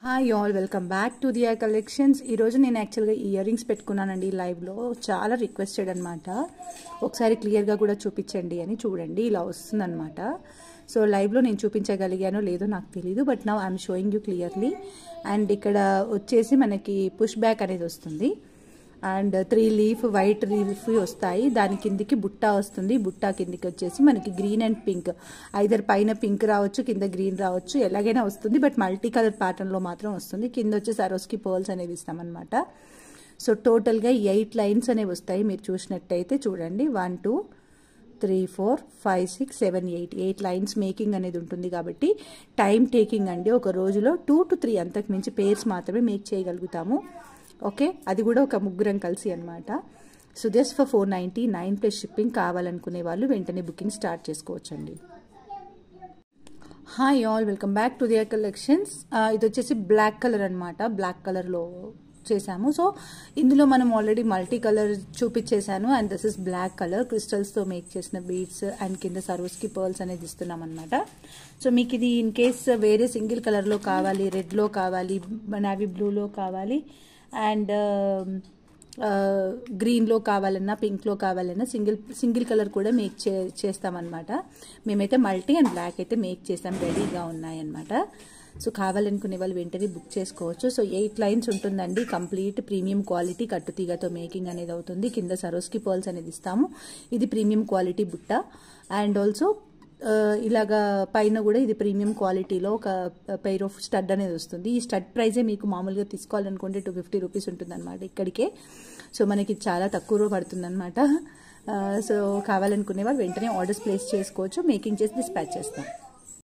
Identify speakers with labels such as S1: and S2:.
S1: hi all welcome back to their collections ఈరోజు నేను యాక్చువల్గా ఇయర్ రింగ్స్ పెట్టుకున్నానండి లైవ్లో చాలా రిక్వెస్టెడ్ అనమాట ఒకసారి క్లియర్గా కూడా చూపించండి అని చూడండి ఇలా వస్తుందన్నమాట సో లైవ్లో నేను చూపించగలిగానో లేదో నాకు తెలియదు బట్ నా I'm showing you clearly and ఇక్కడ వచ్చేసి మనకి పుష్ బ్యాక్ అనేది వస్తుంది and three leaf white leaf వస్తాయి దాని కిందికి బుట్ట వస్తుంది బుట్ట కిందికి వచ్చేసి మనకి గ్రీన్ అండ్ పింక్ ఐదర్ పైన పింక్ రావచ్చు కింద గ్రీన్ రావచ్చు ఎలాగైనా వస్తుంది బట్ మల్టీ కలర్ ప్యాటర్న్లో మాత్రం వస్తుంది కింద వచ్చేసి అరోస్కి పర్ల్స్ అనేవి ఇస్తామన్నమాట సో టోటల్గా ఎయిట్ లైన్స్ అనేవి వస్తాయి మీరు చూసినట్టయితే చూడండి one two three four five six seven eight eight lines making అనేది ఉంటుంది కాబట్టి టైం టేకింగ్ అండి ఒక రోజులో టూ టు త్రీ అంతకు మించి పేర్స్ మాత్రమే మేక్ చేయగలుగుతాము ఓకే అది కూడా ఒక ముగ్గురం కలిసి అనమాట so just for four ninety nine plus shipping కావాలనుకునే వాళ్ళు వెంటనే బుకింగ్ స్టార్ట్ చేసుకోవచ్చండి hi all welcome back to their collections ఇది వచ్చేసి బ్లాక్ కలర్ అనమాట బ్లాక్ కలర్లో చేశాము సో ఇందులో మనం ఆల్రెడీ మల్టీ కలర్ చూపించేశాను and this is black colour క్రిస్టల్స్తో మేక్ చేసిన బీడ్స్ అండ్ కింద సర్వస్కి పర్ల్స్ అనేది ఇస్తున్నాం అనమాట సో మీకు ఇది ఇన్ కేస్ వేరే సింగిల్ కలర్లో కావాలి రెడ్లో కావాలి నావీ బ్లూలో కావాలి అండ్ గ్రీన్లో కావాలన్నా పింక్లో కావాలన్నా సింగిల్ సింగిల్ కలర్ కూడా మేక్ చే చేస్తామన్నమాట మేమైతే మల్టీ అండ్ బ్లాక్ అయితే మేక్ చేస్తాం రెడీగా ఉన్నాయన్నమాట సో కావాలనుకునే వాళ్ళు వెంటనే బుక్ చేసుకోవచ్చు సో ఎయిట్ లైన్స్ ఉంటుందండి కంప్లీట్ ప్రీమియం క్వాలిటీ కట్టుతీగతో మేకింగ్ అనేది అవుతుంది కింద సరోస్కి పర్ల్స్ అనేది ఇస్తాము ఇది ప్రీమియం క్వాలిటీ బుట్ట అండ్ ఆల్సో ఇలాగా పైన కూడా ఇది ప్రీమియం క్వాలిటీలో ఒక పైర్ ఆఫ్ స్టడ్ అనేది వస్తుంది ఈ స్టడ్ ప్రైజే మీకు మామూలుగా తీసుకోవాలనుకుంటే టూ ఫిఫ్టీ రూపీస్ ఉంటుందన్నమాట ఇక్కడికే సో మనకి చాలా తక్కువ పడుతుందన్నమాట సో కావాలనుకునే వాళ్ళు వెంటనే ఆర్డర్స్ ప్లేస్ చేసుకోవచ్చు మేకింగ్ చేసి డిస్పాచ్ చేస్తాం